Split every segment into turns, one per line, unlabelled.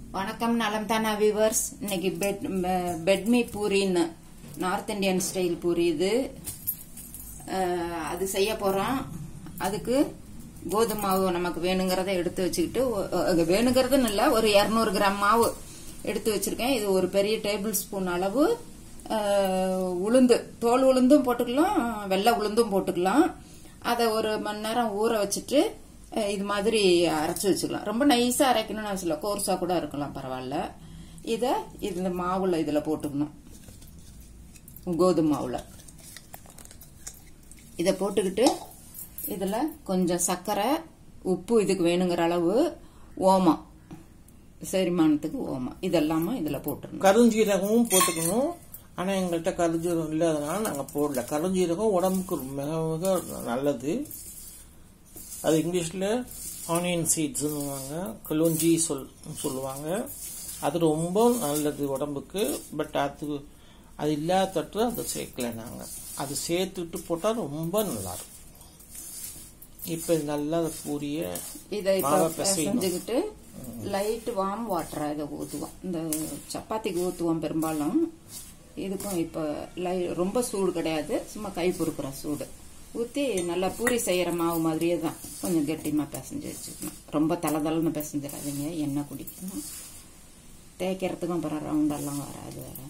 வணக்கம் நலம் தானா வியூவர்ஸ் இன்னைக்கு பெட் பெட்மி பூரின்னு நார்த் இந்தியன் ஸ்டைல் பூரி இது அஹ், அது செய்ய போறோம் அதுக்கு கோதுமை மாவு நமக்கு வேணுங்கிறத எடுத்து வச்சுக்கிட்டு ஒ- அஹ், வேணுங்கிறதுன்னு இல்லை ஒரு இரநூறு கிராம் மாவு எடுத்து வச்சிருக்கேன் இது ஒரு பெரிய டேபிள் ஸ்பூன் அளவு அஹ், உளுந்து தோல் உளுந்தும் போட்டுக்கலாம் வெள்ளை உளுந்தும் போட்டுக்கலாம் அதை ஒரு மணி நேரம் ஊற வச்சுட்டு அஹ், இது மாதிரி அரைச்சு வச்சுக்கலாம் ரொம்ப நைஸா அரைக்கணும்னு அவசியம் இல்லை கோர்ஸா கூட இருக்கலாம் பரவாயில்ல இதை இந்த மாவுல இதுல போட்டுக்கணும் கோதுமை மாவுல இதை போட்டுக்கிட்டு இதுல கொஞ்சம் சர்க்கரை உப்பு இதுக்கு வேணுங்கிற அளவு ஓமம் செரிமானத்துக்கு ஓமம் இதெல்லாமே இதுல போட்டுருணும்
கருஞ்சீரகமும் போட்டுக்கணும் ஆனா எங்கள்கிட்ட கருஞ்சீரகம் இல்லாதனால நாங்க போடல கருஞ்சீரகம் உடம்புக்கு மிக மிக நல்லது அது இங்கிலீஷ்ல ஆனியன் சீட்ஸ்னுவாங்க கலோஞ்சி சொல் சொல்லுவாங்க அது ரொம்ப நல்லது உடம்புக்கு பட் அது அது இல்லாத தட்டு அதை சேர்க்கல நாங்க அது சேர்த்துட்டு போட்டா ரொம்ப நல்லா இருக்கும் இப்ப நல்லா அந்த பூரிய
இதை இப்ப
மாவை பிசையணும்.
செஞ்சுக்கிட்டு லைட் வார்ம் வாட்டரா இதை ஊற்றுவோம் இந்த சப்பாத்திக்கு ஊற்றுவோம் பெரும்பாலும் இதுக்கும் இப்போ லை ரொம்ப சூடு கிடையாது சும்மா கை பொறுக்கிற சூடு ஊற்றி நல்லா பூரி செய்யற மாவு மாதிரியே தான் கொஞ்சம் கெட்டிமா பிசைஞ்சு வச்சுக்கணும் ரொம்ப தளதளன்னு பிசைஞ்சிடாதீங்க எண்ணெய் குடிக்கணும் தேய்க்கிறதுக்கும் அப்புறம் ரவுண்டெல்லாம் வராது வேற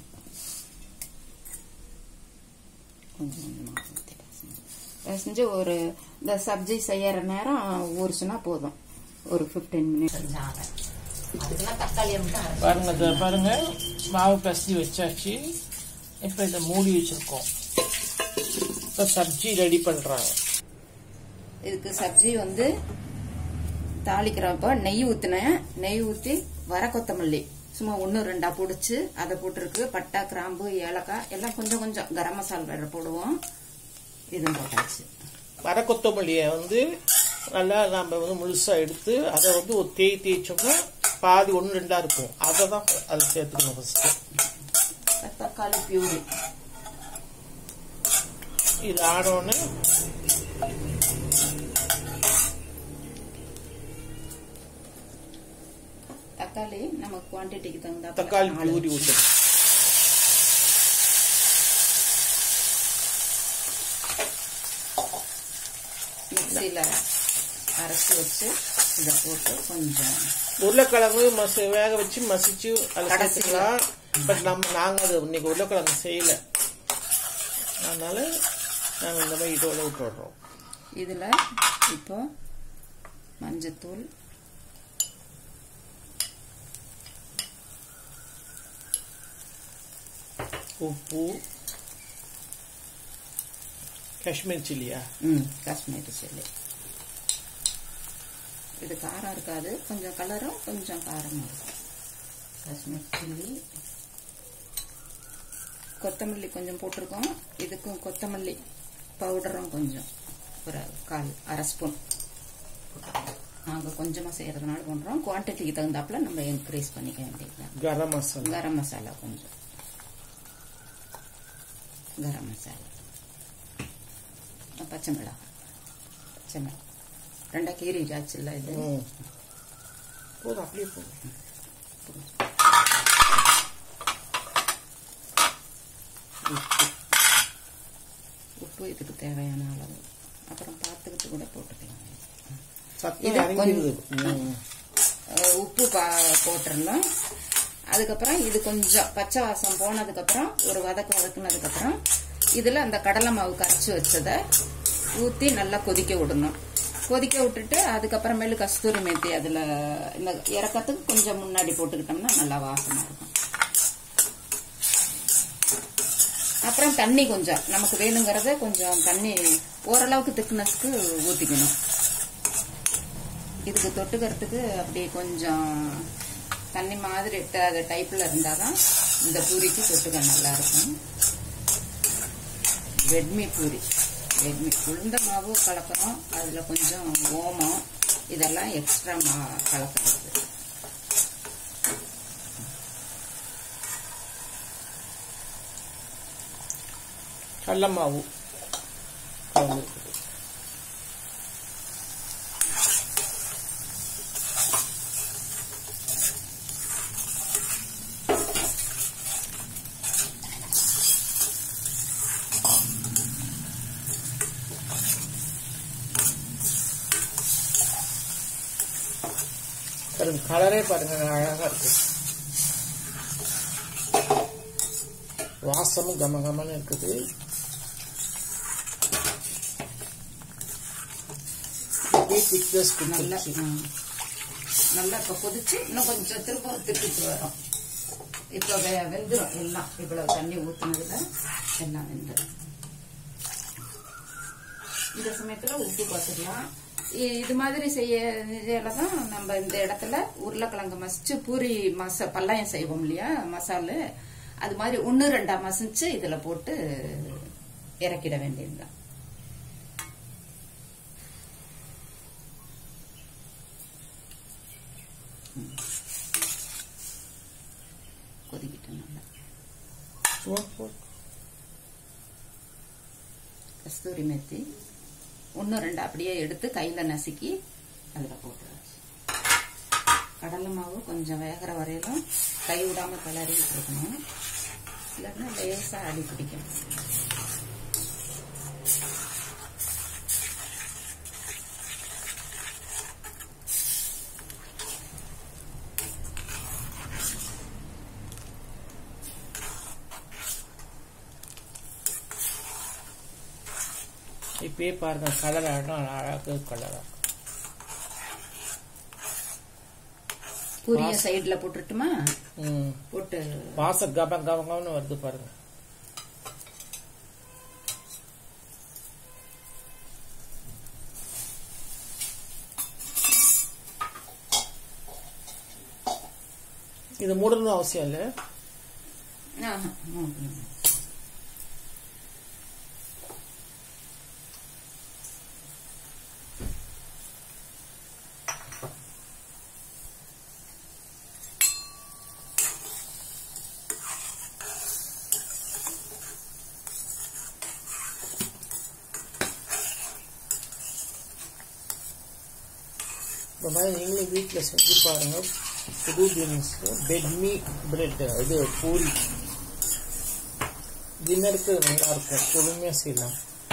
கொஞ்சம் கொஞ்சமாக ஊற்றி பிசைஞ்சு பிசைஞ்சு ஒரு இந்த சப்ஜி செய்யற நேரம் ஊறிச்சுன்னா போதும் ஒரு ஃபிஃப்டீன் மினிட்ஸ் அதுக்கெல்லாம் தக்காளி மட்டும்
பாருங்க இதை பாருங்க மாவு பசி வச்சாச்சு இப்ப இதை மூடி வச்சிருக்கோம் இப்ப சப்ஜி ரெடி பண்றாங்க
இதுக்கு சப்ஜி வந்து தாளிக்கிறப்ப நெய் ஊத்தினேன் நெய் ஊத்தி வர கொத்தமல்லி சும்மா ஒன்று ரெண்டா பிடிச்சி அதை போட்டிருக்கு பட்டை கிராம்பு ஏலக்காய் எல்லாம் கொஞ்சம் கொஞ்சம் கரம் மசாலா வேற போடுவோம் இதுவும் போட்டாச்சு
வர கொத்தமல்லியை வந்து நல்லா நம்ம வந்து முழுசா எடுத்து அதை வந்து ஒரு தேய் தேய்ச்சோம்னா பாதி ஒன்று ரெண்டா இருக்கும் அதை தான் அதில் சேர்த்துக்கணும் ஃபர்ஸ்ட்
தக்காளி பியூரி
இது ஆனோன்னு
தக்காளி நம்ம குவான்டிட்டிக்கு தகுந்த
தக்காளி பியூரி ஊற்றணும்
மிக்சியில அரைச்சி வச்சு இதை போட்டு கொஞ்சம்
உருளைக்கிழங்கு மசி வேக வச்சு மசிச்சு அதில்
கடைசியில.
சேர்த்துக்கலாம் பட் நம்ம நாங்கள் அது இன்னைக்கு உருளைக்கிழங்கு செய்யல அதனால நாங்கள் இந்த மாதிரி இதோட விட்டுடுறோம்
இதுல இப்போ மஞ்சத்தூள்
உப்பு காஷ்மீர் சில்லியா
ம் காஷ்மீரி சில்லி இது காரம் இருக்காது கொஞ்சம் கலரும் கொஞ்சம் காரமும் இருக்கும் காஷ்மீர் சில்லி கொத்தமல்லி கொஞ்சம் போட்டிருக்கோம் இதுக்கும் கொத்தமல்லி பவுடரும் கொஞ்சம் ஒரு கால் அரை ஸ்பூன் நாங்கள் கொஞ்சமாக செய்கிறதுனால பண்ணுறோம் குவான்டிட்டிக்கு தகுந்தாப்புல நம்ம இன்க்ரீஸ் பண்ணிக்க வேண்டியதுதான்
கரம் மசாலா
கரம் மசாலா கொஞ்சம் கரம் மசாலா பச்சை மிளகாய் பச்சை மிளகாய் ரெண்டா கீரி ஆச்சுல்ல இது
ம். போதும் அப்படியே போதும்
உப்பு உப்பு இதுக்கு தேவையான அளவு அப்புறம் பார்த்துக்கிட்டு கூட போட்டுக்கலாம்
சத்தம்
இது
இறங்கிடுது
கொஞ்சம்
ம்.
அஹ் உப்பு பா- போட்டுறணும் அதுக்கப்புறம் இது கொஞ்சம் பச்சை வாசம் போனதுக்கப்புறம் ஒரு வதக்கு வதக்குனதுக்கப்புறம் இதில் அந்த கடலை மாவு கரைச்சி வச்சதை ஊற்றி நல்லா கொதிக்க விடணும் கொதிக்க விட்டுட்டு அதுக்கப்புறமேலு கஸ்தூரி மேத்தி அதில் இந்த இறக்கத்துக்கு கொஞ்சம் முன்னாடி போட்டுக்கிட்டோம்னா நல்லா வாசமாக இருக்கும் அப்புறம் தண்ணி கொஞ்சம் நமக்கு வேணுங்கிறத கொஞ்சம் தண்ணி ஓரளவுக்கு திக்னஸ்க்கு ஊற்றிக்கணும் இதுக்கு தொட்டுக்கிறதுக்கு அப்படி கொஞ்சம் தண்ணி மாதிரி ட- டைப்ல இருந்தாதான் இந்த பூரிக்கு தொட்டுக்க நல்லா இருக்கும் வெட்மி பூரி வெட்மி உளுந்த மாவு கலக்கிறோம் அதுல கொஞ்சம் ஓமம் இதெல்லாம் எக்ஸ்ட்ரா மா கலக்கிறது
கடல மாவு கலந்துருக்குது பாருங்க கலரே பாருங்க அழகா இருக்கு வாசமும் கம கமன்னு இருக்குது இப்படியே திக்னஸ்
நல்லா
கொடுத்துருச்சு
ம். நல்லா இப்போ கொதிச்சு இன்னும் கொஞ்சம் திரும்ப திருப்பிட்டு வரும் இப்போ வெ- வெந்துரும் எல்லாம் இவ்வளவு தண்ணி ஊத்துனதுல எல்லாம் வெந்துரும் இந்த சமயத்துல உப்பு பார்த்துக்கலாம் இ- இது மாதிரி செய்ய இதில் தான் நம்ம இந்த இடத்துல உருளைக்கிழங்கு மசிச்சு பூரி மச பல்லாயம் செய்வோம் இல்லையா மசாலு அது மாதிரி ஒன்று ரெண்டா மசிச்சு இதுல போட்டு இறக்கிட வேண்டியதுதான் கொதிக்கிட்டு நல்லா
சும்மா போ-
கஸ்தூரி மெத்தி ஒன்று ரெண்டு அப்படியே எடுத்து கையில் நசுக்கி அதில் போட்டுருச்சு கடலை மாவு கொஞ்சம் வேகிற வரையிலும் கை விடாம கிளறிட்டு இருக்கணும் இல்லைன்னா லேசாக அடி பிடிக்கும்
இப்பயே பாருங்க கலர் ஆடும் அழகாக கலரா
பூரிய சைடில் போட்டுட்டுமா
ம்
போட்டு
வாசம் கப கப கபன்னு வருது பாருங்க இது மூடணும் அவசியம் இல்லை
ஆஹா, ம், ம்.
இந்த மாதிரி நீங்களும் வீட்டில் செஞ்சு பாருங்க புது பீன்ஸ் பெட்மி பிரெட் இது பூரி டின்னருக்கு நல்லா இருக்கும் பொறுமையாக செய்யலாம்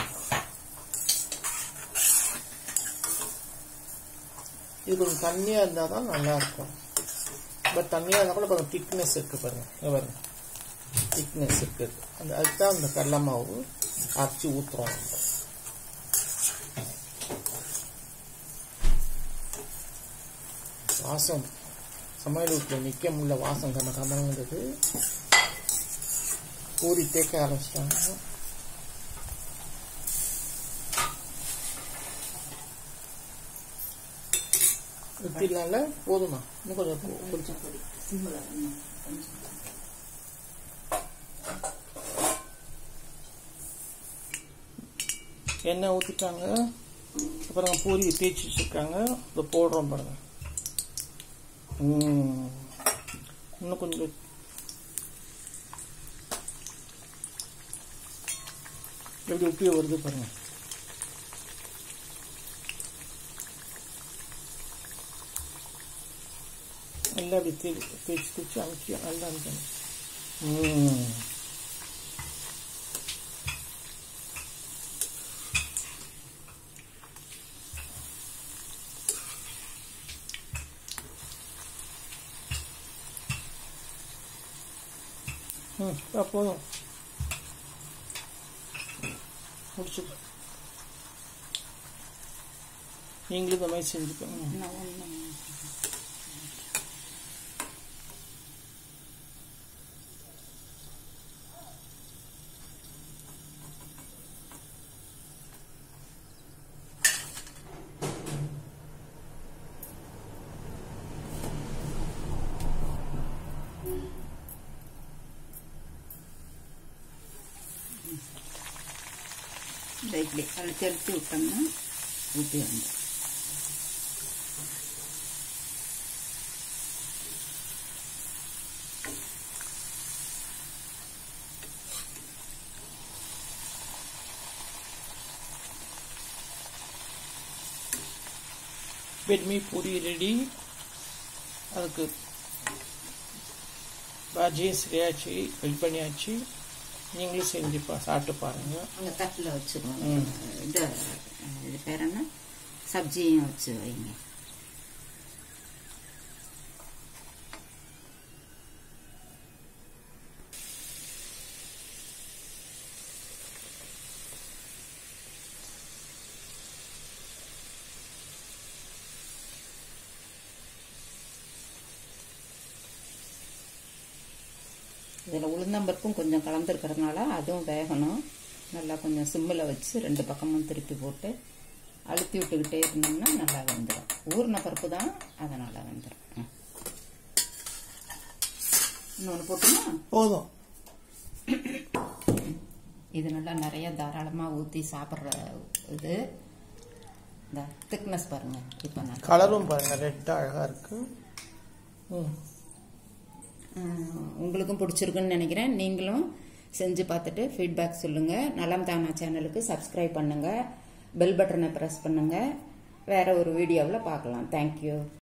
இது கொஞ்சம் தண்ணியாக இருந்தால் தான் நல்லா இருக்கும் பட் தண்ணியாக இருந்தால் கூட கொஞ்சம் திக்னஸ் இருக்குது பாருங்க இங்க பாருங்க திக்னஸ் இருக்குது அந்த அதுதான் அந்த கடலை மாவு அரைச்சி ஊற்றுறோம் நம்ம வாசம் சமையல் வீட்டில் நிற்க முடியல வாசம் கம கமங்கிறது பூரி தேக்க ஆரம்பிச்சிட்டாங்க ஊற்றிடலாம்ல போதுமா இன்னும் கொஞ்சம் போ-
கொஞ்சம் பொடி சிம்மில் கொஞ்சம்
எண்ணெய் ஊற்றிட்டாங்க அப்புறம் பூரி தேய்ச்சி வச்சுருக்காங்க இதை போடுறோம் பாருங்க ம். இன்னும் கொஞ்சம் எப்படி உப்பிய வருது பாருங்க நல்லா அப்படி தே தேய்ச்சி தேய்ச்சி அமுக்கி நல்லா அமுக்கணும் ம் ம் ஆ, போதும் முடிச்சு நீங்களும் இந்த மாதிரி செஞ்சுக்கோங்க
இன்னும் ஒன்று இந்த இப்படி அழுத்தி அழுத்தி விட்டோம்னா ஊற்றி வந்து
பெட்மி பூரி ரெடி அதுக்கு பாஜியும் சரியாச்சு ரெடி பண்ணியாச்சு நீங்களும் செஞ்சு பா சாப்பிட்டு பாருங்க
அங்கே தட்டில் வச்சுருவோம்
ம்.
இது இது பேர் என்ன சப்ஜியும் வச்சு வைங்க இதில் உளுந்தம்பருப்பும் கொஞ்சம் கலந்துருக்கிறதுனால அதுவும் வேகணும் நல்லா கொஞ்சம் சிம்மில் வச்சு ரெண்டு பக்கமும் திருப்பி போட்டு அழுத்தி விட்டுக்கிட்டே இருந்தோம்னா நல்லா வெந்துடும் ஊறின பருப்பு தான் அதனால் வெந்துடும் ம். இன்னொன்று போட்டுமா
போதும்
இது நல்லா நிறைய தாராளமாக ஊற்றி சாப்பிட்ற இது இந்த திக்னஸ் பாருங்க இப்போ நான்
கலரும் பாருங்க ரெட்டாக அழகாக இருக்கு ம்
ஆஹ் உங்களுக்கும் பிடிச்சிருக்குன்னு நினைக்கிறேன் நீங்களும் செஞ்சு பார்த்துட்டு ஃபீட்பேக் சொல்லுங்கள் நலம் தானா சேனலுக்கு சப்ஸ்கிரைப் பண்ணுங்கள் பெல் பட்டனை ப்ரெஸ் பண்ணுங்கள் வேற ஒரு வீடியோவில் பார்க்கலாம் தேங்க்யூ